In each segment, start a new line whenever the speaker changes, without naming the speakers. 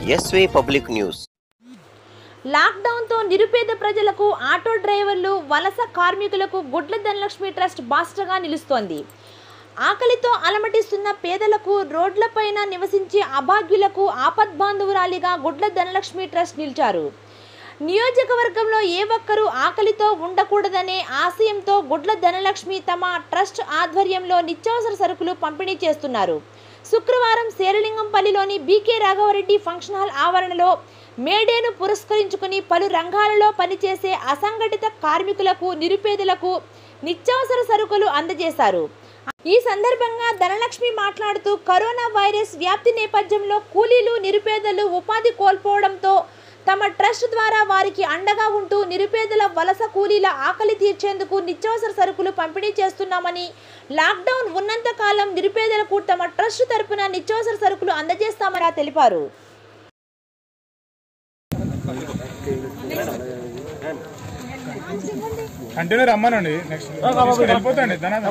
ఎస్వే public news
లాక్డౌన్తో నిరుపేద ప్రజలకు auto డ్రైవర్లు వలస కార్మికులకు గుడ్ల ధనలక్ష్మి ట్రస్ట్ బాస్టర్గా నిలుస్తోంది ఆకలితో అలమటిస్తున్న పేదలకు రోడ్లపైన నివసించే అభాగ్యులకు ఆపద్బాంధవురాలిగా గుడ్ల ధనలక్ష్మి ట్రస్ట్ నిలిచారు నియోజకవర్గంలో ఏ ఒక్కరూ ఆకలితో ఉండకూడదనే ఆశయంతో గుడ్ల ధనలక్ష్మి తమ ట్రస్ట్ ఆధ్వర్యంలో నిత్యావసర సరుకులు పంపిణీ చేస్తున్నారు శుక్రవారం శేరలింగంపల్లిలోని బీకే రాఘవరెడ్డి ఫంక్షన్ హాల్ ఆవరణలో మేడేను పురస్కరించుకుని పలు రంగాలలో పనిచేసే అసంఘటిత కార్మికులకు నిరుపేదలకు నిత్యావసర సరుకులు అందజేశారు ఈ సందర్భంగా ధనలక్ష్మి మాట్లాడుతూ కరోనా వైరస్ వ్యాప్తి నేపథ్యంలో కూలీలు నిరుపేదలు ఉపాధి కోల్పోవడంతో తమ ట్రస్ట్ ద్వారా వారికి అండగా ఉంటూ నిరుపేదల వలస కూలీల ఆకలి తీర్చేందుకు నిత్యావసర సరుకులు పంపిణీ చేస్తున్నామని లాక్డౌన్ ఉన్నంత కాలం నిరుపేదలకు తమ ట్రస్ట్ తరపున నిత్యావసర సరుకులు అందజేస్తామని తెలిపారు
కంటిన్యూ రమ్మనండి నెక్స్ట్ తీసుకొని వెళ్ళిపోతాండి ధనాధ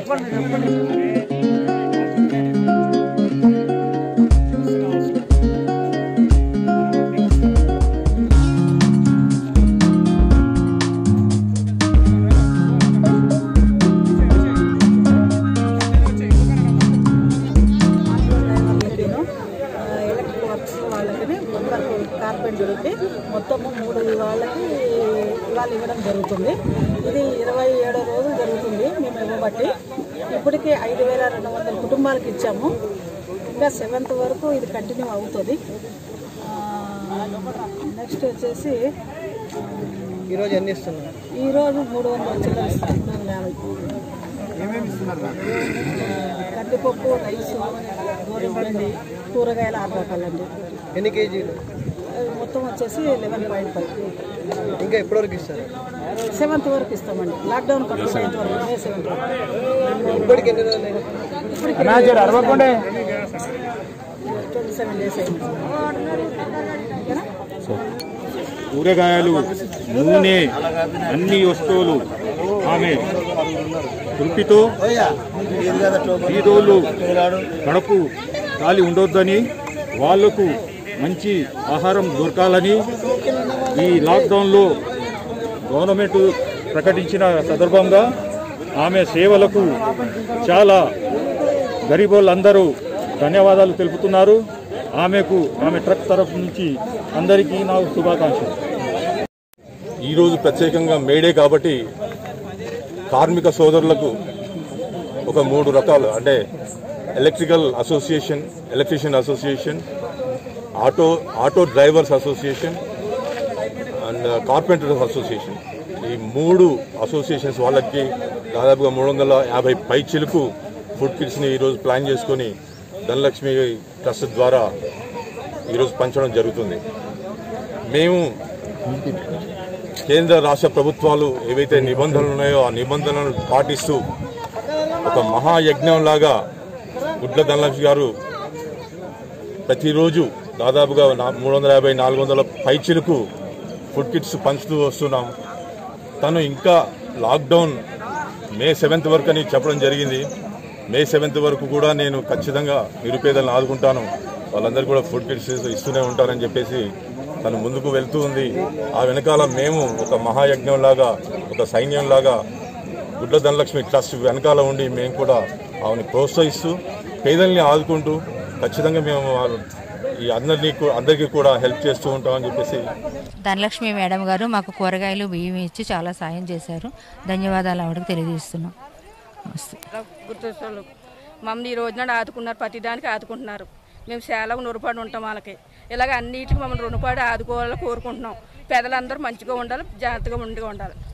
నేను ఎలక్ట్రిక్ వర్క్స్ వాళ్ళకి కొందరు కార్పెంటర్కి మొత్తము మూడు వాళ్ళకి ఇవాళ ఇవ్వడం జరుగుతుంది ఇది ఇరవై ఏడో రోజు జరుగుతుంది మేము ఇవ్వబట్టి ఇప్పటికే ఐదు వేల రెండు వందల కుటుంబాలకు ఇచ్చాము ఇంకా సెవెంత్ వరకు ఇది కంటిన్యూ అవుతుంది నెక్స్ట్ వచ్చేసి
ఈరోజు ఎన్ని ఇస్తున్నారు
ఈరోజు మూడు వందల చిల్లర ఇస్తాం మూడు వందల యాభై కందిపప్పు రైస్ గోధుమపిండి కూరగాయలు ఆరు రకాలండి
ఎన్ని కేజీలు
అవి మొత్తం వచ్చేసి లెవెన్ పాయింట్ ఫైవ్
ఇంకా ఎప్పటివరకు ఇస్తారు
సెవెంత్ వరకు ఇస్తామండి లాక్డౌన్ కంప్లీట్ అయ్యేంత వరకు మే సెవెంత్ వరకు
ఇప్పటికి ఎన్ని రోజులు అయింది?
అన్నా జర అరవకుండే
ట్వంటీ సెవెన్ డేస్ అయింది ఓకేనా
కూరగాయలు నూనె అన్ని వస్తువులు ఆమె కృపితో బీదోళ్ళు కడుపు ఖాళీ ఉండొద్దని వాళ్లకు మంచి ఆహారం దొరకాలని ఈ లాక్డౌన్లో గవర్నమెంట్ ప్రకటించిన సందర్భంగా ఆమె సేవలకు చాలా గరీబోళ్ళందరూ ధన్యవాదాలు తెలుపుతున్నారు ఆమెకు ఆమె ట్రక్ తరఫు నుంచి అందరికీ నా శుభాకాంక్షలు
ఈరోజు ప్రత్యేకంగా మేడే కాబట్టి కార్మిక సోదరులకు ఒక మూడు రకాలు అంటే electrical association electrician association auto auto drivers association and carpenters association ఈ మూడు అసోసియేషన్స్ వాళ్ళకి దాదాపుగా మూడు వందల యాభై పై చిలుకు ఫుడ్ కిట్స్ని ఈరోజు ప్లాన్ చేసుకొని ధనలక్ష్మి ట్రస్ట్ ద్వారా ఈరోజు పంచడం జరుగుతుంది మేము కేంద్ర రాష్ట్ర ప్రభుత్వాలు ఏవైతే నిబంధనలు ఉన్నాయో ఆ నిబంధనలను పాటిస్తూ ఒక మహాయజ్ఞం లాగా గుడ్ల ధనలక్ష్మి గారు ప్రతిరోజు దాదాపుగా నా- మూడు వందల యాభై నాలుగు వందల పైచిలకు ఫుడ్ కిట్స్ పంచుతూ వస్తున్నాం తను ఇంకా లాక్డౌన్ మే సెవెంత్ వరకు అని చెప్పడం జరిగింది మే సెవెంత్ వరకు కూడా నేను ఖచ్చితంగా నిరుపేదలను ఆదుకుంటాను వాళ్ళందరూ కూడా ఫుడ్ కిట్స్ ఇస్తూనే ఉంటారని చెప్పేసి తను ముందుకు వెళ్తూ ఉంది ఆ వెనకాల మేము ఒక మహాయజ్ఞం లాగా ఒక సైన్యం లాగా గుడ్ల ధనలక్ష్మి ట్రస్ట్ వెనకాల ఉండి మేము కూడా ఆమెను ప్రోత్సహిస్తూ పేదల్ని ఆదుకుంటూ ఖచ్చితంగా మేము వాళ్ళు ఈ అందరినీ కూ- అందరికీ కూడా హెల్ప్ చేస్తూ ఉంటామని చెప్పేసి
ధనలక్ష్మి మేడం గారు మాకు కూరగాయలు బియ్యం ఇచ్చి చాలా సాయం చేశారు ధన్యవాదాలు ఆవిడకి తెలియజేస్తున్నాం నమస్తే
గుర్తొచ్చేవాళ్ళు మమ్మల్ని ఈ రోజున ఆదుకున్నారు ప్రతిదానికి ఆదుకుంటున్నారు మేము చాలా రుణపడి ఉంటాం వాళ్ళకి ఇలాగ అన్నిటికీ మమ్మల్ని రుణపడి ఆదుకోవాలని కోరుకుంటున్నాం పెద్దలందరూ మంచిగా ఉండాలి జాగ్రత్తగా ఉండిగా ఉండాలి